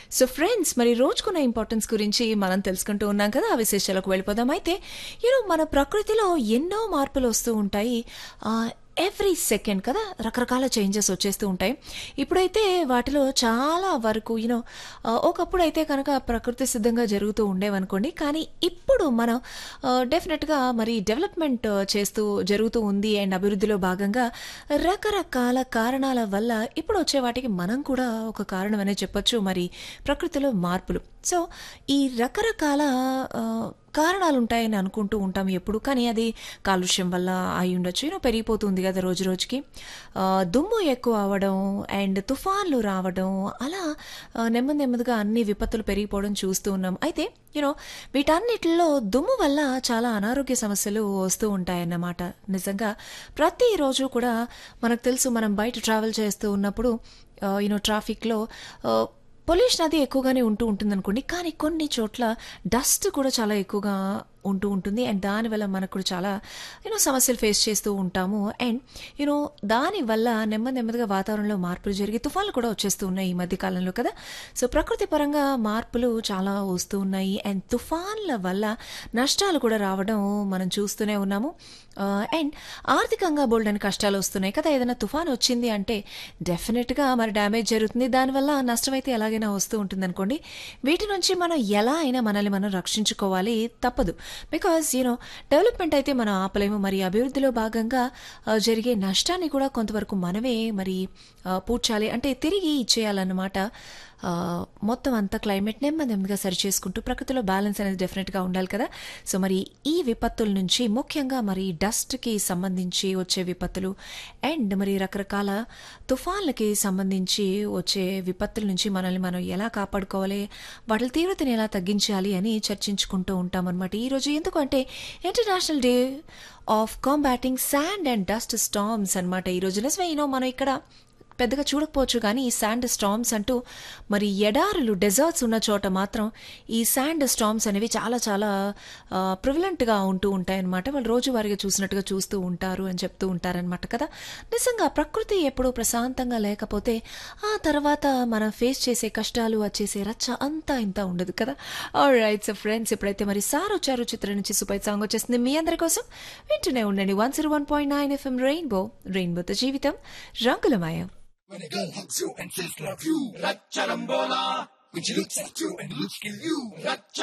So friends మరి రోజుకున్న importance గురించి మనం తెలుసుకుంటూ ఉన్నాం కదా ఆ విశేషాలకు వెళ్ళిపోదాం అయితే యూనో మన ప్రకృతిలో ఎన్నో మార్పులు వస్తూ ఉంటాయి ఎవ్రీ సెకండ్ కదా రకరకాల చేంజెస్ వచ్చేస్తూ ఉంటాయి ఇప్పుడైతే వాటిలో చాలా వరకు యూనో ఒకప్పుడు అయితే కనుక ప్రకృతి సిద్ధంగా జరుగుతూ ఉండేవనుకోండి కానీ ఇప్పుడు మనం డెఫినెట్గా మరి డెవలప్మెంట్ చేస్తూ జరుగుతూ ఉంది అండ్ అభివృద్ధిలో భాగంగా రకరకాల కారణాల వల్ల ఇప్పుడు వచ్చే వాటికి మనం కూడా ఒక కారణం అనే చెప్పొచ్చు మరి ప్రకృతిలో మార్పులు సో ఈ రకరకాల ఆ, కారణాలు ఉంటాయని అనుకుంటూ ఉంటాం ఎప్పుడు కానీ అది కాలుష్యం వల్ల అయి ఉండొచ్చు యూనో పెరిగిపోతుంది కదా రోజు రోజుకి ఆ, దుమ్ము ఎక్కువ అవ్వడం అండ్ తుఫాన్లు రావడం అలా ఆ, నెమ్మది నెమ్మదిగా అన్ని విపత్తులు పెరిగిపోవడం చూస్తూ ఉన్నాం అయితే యూనో వీటన్నిటిలో దుమ్ము వల్ల చాలా అనారోగ్య సమస్యలు వస్తూ ఉంటాయన్నమాట నిజంగా ప్రతిరోజు కూడా మనకు తెలుసు మనం బయట ట్రావెల్ చేస్తూ ఉన్నప్పుడు యూనో ట్రాఫిక్లో పొల్యూషన్ అది ఎక్కువగానే ఉంటూ ఉంటుంది అనుకోండి కానీ కొన్ని చోట్ల డస్ట్ కూడా చాలా ఎక్కువగా ఉంటూ ఉంటుంది అండ్ దానివల్ల మనకు కూడా చాలా యూనో సమస్యలు ఫేస్ చేస్తూ ఉంటాము అండ్ యూనో దానివల్ల నెమ్మది నెమ్మదిగా వాతావరణంలో మార్పులు జరిగి తుఫాన్లు కూడా వచ్చేస్తూ ఉన్నాయి ఈ మధ్య కాలంలో కదా సో ప్రకృతి పరంగా మార్పులు చాలా వస్తూ ఉన్నాయి అండ్ తుఫాన్ల వల్ల నష్టాలు కూడా రావడం మనం చూస్తూనే ఉన్నాము అండ్ ఆర్థికంగా బోల్డ్ అని కష్టాలు వస్తున్నాయి కదా ఏదైనా తుఫాన్ వచ్చింది అంటే డెఫినెట్గా మరి డ్యామేజ్ జరుగుతుంది దానివల్ల నష్టం అయితే ఎలాగైనా వస్తూ ఉంటుంది అనుకోండి వీటి నుంచి మనం ఎలా అయినా మనల్ని మనం రక్షించుకోవాలి తప్పదు బికాజ్ యూనో డెవలప్మెంట్ అయితే మనం ఆపలేము మరి అభివృద్ధిలో భాగంగా ఆ, జరిగే నష్టాన్ని కూడా కొంతవరకు మనమే మరి ఆ, పూడ్చాలి అంటే తిరిగి ఇచ్చేయాలన్నమాట ఆ, మొత్తం అంతా క్లైమేట్ నెమ్మది నెమ్మదిగా సరి చేసుకుంటూ ప్రకృతిలో బ్యాలెన్స్ అనేది డెఫినెట్గా ఉండాలి కదా సో మరి ఈ విపత్తుల నుంచి ముఖ్యంగా మరి డస్ట్కి సంబంధించి వచ్చే విపత్తులు అండ్ మరి రకరకాల తుఫాన్లకి సంబంధించి వచ్చే విపత్తుల నుంచి మనల్ని మనం ఎలా కాపాడుకోవాలి వాటి తీవ్రతని ఎలా తగ్గించాలి అని చర్చించుకుంటూ ఉంటాం అనమాట ఈరోజు ఎందుకంటే international day of combating sand and dust storms అనమాట ఈరోజు నిజమే యూనో మనం ఇక్కడ పెద్దగా చూడకపోవచ్చు కానీ ఈ శాండ్ స్టామ్స్ అంటూ మరి ఎడారులు డెజర్ట్స్ ఉన్న చోట మాత్రం ఈ శాండ్ స్టామ్స్ అనేవి చాలా చాలా ప్రివలెంట్గా ఉంటూ ఉంటాయన్నమాట వాళ్ళు రోజువారీగా చూసినట్టుగా చూస్తూ ఉంటారు అని చెప్తూ ఉంటారనమాట కదా నిజంగా ప్రకృతి ఎప్పుడూ ప్రశాంతంగా లేకపోతే ఆ తర్వాత మనం ఫేస్ చేసే కష్టాలు వచ్చేసే రచ్చ అంతా ఇంత ఉండదు కదా రైట్ సో ఫ్రెండ్స్ ఇప్పుడైతే మరి సార్ వచ్చారు చిత్రం నుంచి సూపర్ సాంగ్ వచ్చేస్తుంది మీ అందరి కోసం వింటూనే ఉండండి one zero one point nine FM rainbow రెయిన్బోతో జీవితం రంగులమయం When a girl hugs you and says love you, Racharambola. When she looks at you and looks at you, Racha